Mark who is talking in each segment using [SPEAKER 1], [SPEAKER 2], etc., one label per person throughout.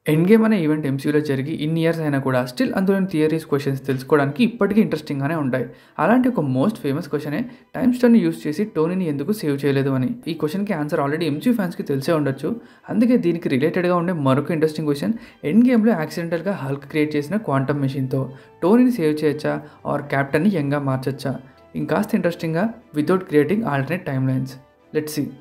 [SPEAKER 1] end game అనే event ఎంసీయూలో జరిగి ఇన్ని ఇయర్స్ అయినా కూడా స్టిల్ అందులోని థియరీస్ క్వశ్చన్స్ తెలుసుకోవడానికి ఇప్పటికీ ఇంట్రెస్టింగ్గానే ఉంటాయి అలాంటి ఒక మోస్ట్ ఫేమస్ క్వశ్చనే టైమ్ స్టోన్ని యూస్ చేసి టోనీని ఎందుకు సేవ్ చేయలేదు అని ఈ క్వశ్చన్కి ఆన్సర్ ఆల్రెడీ ఎంసీ ఫ్యాన్స్కి తెలిసే ఉండొచ్చు అందుకే దీనికి రిలేటెడ్గా ఉండే మరొక ఇంట్రెస్టింగ్ క్వశ్చన్ ఎండ్ గేమ్లో యాక్సిడెంటల్గా హల్క్ క్రియేట్ చేసిన క్వాంటమ్ మెషిన్తో టోనీని సేవ్ చేయొచ్చా ఆర్ క్యాప్టెన్ని యంగా మార్చొచ్చా ఇంకాస్త ఇంట్రెస్టింగ్గా without creating alternate time lines let's see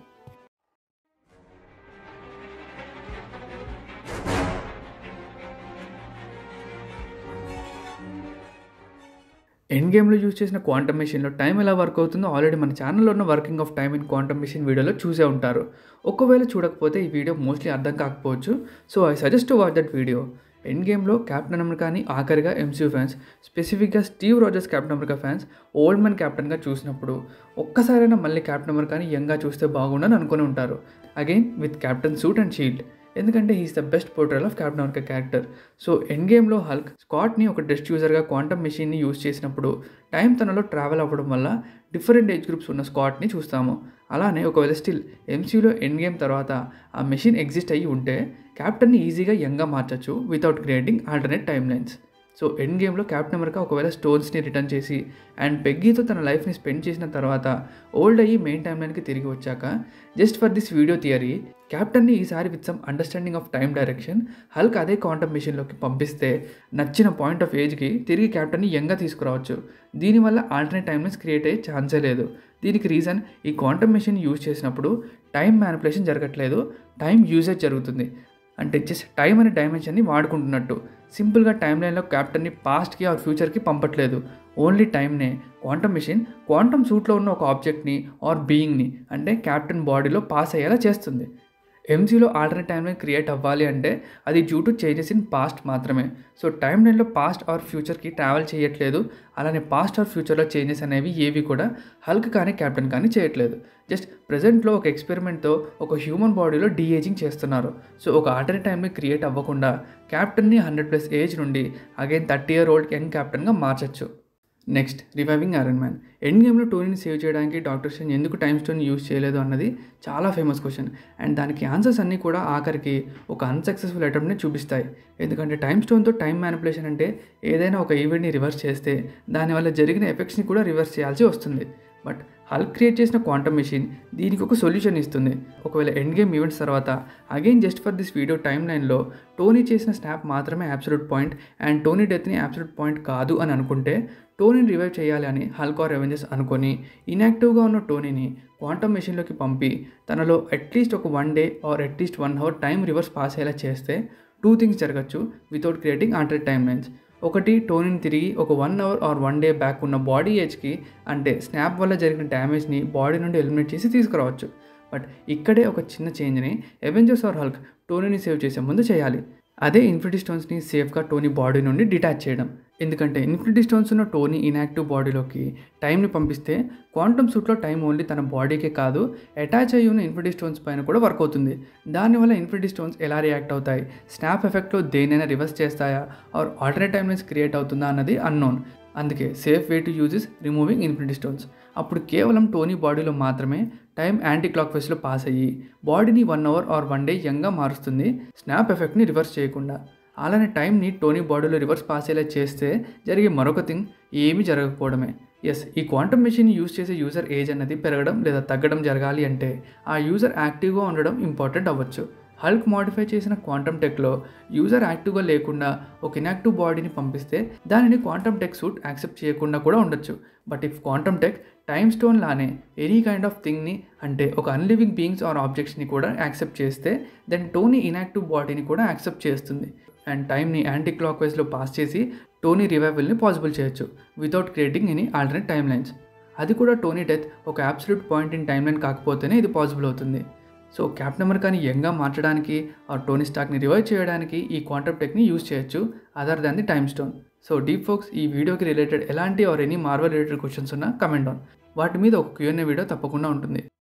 [SPEAKER 1] end గేమ్లో యూజ్ చేసిన క్వాంటమ్ మెషిన్లో టైం ఎలా వర్క్ అవుతుందో ఆల్రెడీ మన ఛానల్లో ఉన్న working of time in quantum machine వీడియోలో చూసే ఉంటారు ఒకవేళ చూడకపోతే ఈ వీడియో మోస్ట్లీ అర్థం కాకపోవచ్చు so I suggest to watch that video end గేమ్లో క్యాప్టెన్ అమెరికాని ఆఖరిగా ఎంసీయూ ఫ్యాన్స్ స్పెసిఫిక్గా Steve Rogers captain America fans old man క్యాప్టెన్గా చూసినప్పుడు ఒక్కసారైనా మళ్ళీ క్యాప్టెన్ అమెరికాని యంగా చూస్తే బాగుండని అనుకుని ఉంటారు again with captain suit and shield ఎందుకంటే he's the best portrayal of captain America character so end గేమ్లో హల్క్ స్కాట్ని ఒక టెస్ట్ యూజర్గా క్వాంటమ్ మెషిన్ని యూజ్ చేసినప్పుడు టైం తనలో ట్రావెల్ అవ్వడం వల్ల డిఫరెంట్ ఏజ్ గ్రూప్స్ ఉన్న స్కాట్ని చూస్తాము అలానే ఒకవేళ స్టిల్ ఎంసీయూలో ఎండ్ గేమ్ తర్వాత ఆ మెషిన్ ఎగ్జిస్ట్ అయ్యి ఉంటే క్యాప్టెన్ని ఈజీగా యంగా మార్చచ్చు without creating alternate time lines so end గేమ్లో క్యాప్టెన్ అమెరికా ఒకవేళ స్టోన్స్ని రిటర్న్ చేసి అండ్ పెగ్గీతో తన లైఫ్ని స్పెండ్ చేసిన తర్వాత ఓల్డ్ అయ్యి మెయిన్ టైమ్ లైన్కి తిరిగి వచ్చాక just for this video theory క్యాప్టెన్ని ఈసారి with some understanding of time direction Hulk అదే క్వాంటమ్ మిషన్లోకి పంపిస్తే నచ్చిన పాయింట్ ఆఫ్ ఏజ్కి తిరిగి క్యాప్టెన్ని యంగా తీసుకురావచ్చు దీనివల్ల ఆల్టర్నేట్ టైమ్ లైన్స్ క్రియేట్ అయ్యే ఛాన్సే లేదు దీనికి రీజన్ ఈ క్వాంటమ్ మిషన్ యూజ్ చేసినప్పుడు టైం మ్యానిపులేషన్ జరగట్లేదు టైం యూసేజ్ జరుగుతుంది అంటే జస్ట్ టైం అనే డైమెన్షన్ని వాడుకుంటున్నట్టు సింపుల్గా టైం లైన్లో క్యాప్టెన్ని పాస్ట్కి ఆర్ ఫ్యూచర్కి పంపట్లేదు ఓన్లీ టైంనే క్వాంటమ్ మిషన్ క్వాంటమ్ సూట్లో ఉన్న ఒక ఆబ్జెక్ట్ని ఆర్ బీయింగ్ని అంటే క్యాప్టెన్ బాడీలో పాస్ అయ్యేలా చేస్తుంది ఎంసీలో ఆల్టర్నేట్ టైం లైన్ క్రియేట్ అవ్వాలి అంటే అది due to changes in past మాత్రమే సో టైం లైన్లో పాస్ట్ ఆర్ ఫ్యూచర్కి ట్రావెల్ చేయట్లేదు అలానే పాస్ట్ ఆర్ ఫ్యూచర్లో చేంజెస్ అనేవి ఏవి కూడా హల్క్ కానీ క్యాప్టెన్ కానీ చేయట్లేదు జస్ట్ ప్రజెంట్లో ఒక ఎక్స్పెరిమెంట్తో ఒక హ్యూమన్ బాడీలో డీఏజింగ్ చేస్తున్నారు సో ఒక ఆల్టర్నేట్ టైంని క్రియేట్ అవ్వకుండా క్యాప్టెన్ని హండ్రెడ్ ప్లస్ ఏజ్ నుండి again thirty year old young క్యాప్టెన్గా మార్చచ్చు next reviving Iron Man end గేమ్లో టోనీని సేవ్ చేయడానికి డాక్టర్ స్ట్రేంజ్ ఎందుకు టైమ్ స్టోన్ యూజ్ చేయలేదు అన్నది చాలా ఫేమస్ క్వశ్చన్ అండ్ దానికి ఆన్సర్స్ అన్నీ కూడా ఆఖరికి ఒక అన్సక్సెస్ఫుల్ అటెంప్ట్ని చూపిస్తాయి ఎందుకంటే టైమ్ స్టోన్తో టైం మ్యానిపులేషన్ అంటే ఏదైనా ఒక ఈవెంట్ని రివర్స్ చేస్తే దానివల్ల జరిగిన ఎఫెక్ట్స్ని కూడా రివర్స్ చేయాల్సి వస్తుంది బట్ హల్క్ క్రియేట్ చేసిన క్వాంటమ్ మెషిన్ దీనికి ఒక సొల్యూషన్ ఇస్తుంది ఒకవేళ ఎండ్ గేమ్ ఈవెంట్స్ తర్వాత again just for this video time లైన్లో టోనీ చేసిన స్నాప్ మాత్రమే అబ్సల్యూట్ పాయింట్ అండ్ టోనీ డెత్ని అబ్సల్యూట్ పాయింట్ కాదు అని అనుకుంటే టోనీని రివైవ్ చేయాలి అని హల్క్ ఆర్ రెవెంజెస్ అనుకొని ఇన్యాక్టివ్గా ఉన్న టోనీని క్వాంటమ్ మెషిన్లోకి పంపి తనలో అట్లీస్ట్ ఒక one day or at least one hour time reverse pass అయ్యేలా చేస్తే టూ థింగ్స్ జరగచ్చు without creating alternate time lines ఒకటి టోనీని తిరిగి ఒక one hour or one day back ఉన్న బాడీ ఏజ్కి అంటే స్నాప్ వల్ల జరిగిన డ్యామేజ్ని బాడీ నుండి ఎలిమినేట్ చేసి తీసుకురావచ్చు బట్ ఇక్కడే ఒక చిన్న చేంజ్ని ఎవెంజర్స్ ఆర్ హల్క్ టోనీని సేవ్ చేసే ముందు చేయాలి అదే ఇన్ఫినిటీ స్టోన్స్ని సేఫ్గా టోనీ బాడీ నుండి డిటాచ్ చేయడం ఎందుకంటే ఇన్ఫినిటీ స్టోన్స్ ఉన్న టోనీ ఇన్యాక్టివ్ బాడీలోకి టైంని పంపిస్తే క్వాంటమ్ సూట్లో టైం ఓన్లీ తన బాడీకే కాదు అటాచ్ అయ్యి ఉన్న ఇన్ఫినిటీ స్టోన్స్ పైన కూడా వర్క్ అవుతుంది దానివల్ల ఇన్ఫినిటీ స్టోన్స్ ఎలా రియాక్ట్ అవుతాయి స్నాప్ ఎఫెక్ట్లో దేనైనా రివర్స్ చేస్తాయా or alternate time lines create అవుతుందా అన్నది అన్నోన్ అందుకే safe way to use is removing infinity stones అప్పుడు కేవలం టోనీ బాడీలో మాత్రమే టైం యాంటీ క్లాక్ వైస్లో పాస్ అయ్యి బాడీని one hour or one day యంగా మారుస్తుంది స్నాప్ ఎఫెక్ట్ని రివర్స్ చేయకుండా అలానే టైంని టోనీ బాడీలో రివర్స్ పాస్ అయ్యేలా చేస్తే జరిగే మరొక థింగ్ ఏమీ జరగకపోవడమే ఎస్ ఈ క్వాంటమ్ మెషిన్ యూజ్ చేసే యూజర్ ఏజ్ అనేది పెరగడం లేదా తగ్గడం జరగాలి అంటే ఆ యూజర్ యాక్టివ్గా ఉండడం ఇంపార్టెంట్ అవ్వచ్చు హల్క్ మాడిఫై చేసిన క్వాంటమ్ టెక్లో యూజర్ యాక్టివ్గా లేకుండా ఒక ఇన్యాక్టివ్ బాడీని పంపిస్తే దానిని క్వాంటమ్ టెక్ సూట్ యాక్సెప్ట్ చేయకుండా కూడా ఉండొచ్చు but if quantum tech time stone లానే ఎనీ కైండ్ ఆఫ్ థింగ్ని అంటే ఒక అన్లివింగ్ బీయింగ్స్ ఆర్ ఆబ్జెక్ట్స్ని కూడా యాక్సెప్ట్ చేస్తే దెన్ టోనీ ఇన్యాక్టివ్ బాడీని కూడా యాక్సెప్ట్ చేస్తుంది అండ్ టైంని యాంటీ క్లాక్ వైజ్లో పాస్ చేసి టోనీ రివైవల్ని పాసిబుల్ చేయొచ్చు without creating any alternate time lines అది కూడా టోనీ డెత్ ఒక absolute point in time line కాకపోతేనే ఇది పాసిబుల్ అవుతుంది సో క్యాప్టెన్ అమెరికాని యంగా మార్చడానికి ఆ టోనీ స్టాక్ని రివైవ్ చేయడానికి ఈ క్వాంటమ్ టెక్ని యూజ్ చేయొచ్చు other than the time stone so deep folks ఈ వీడియోకి రిలేటెడ్ ఎలాంటి or any Marvel related questions ఉన్నా కమెంట్ ఆన్ వాటి మీద ఒక క్యూఎన్ఏ వీడియో తప్పకుండా ఉంటుంది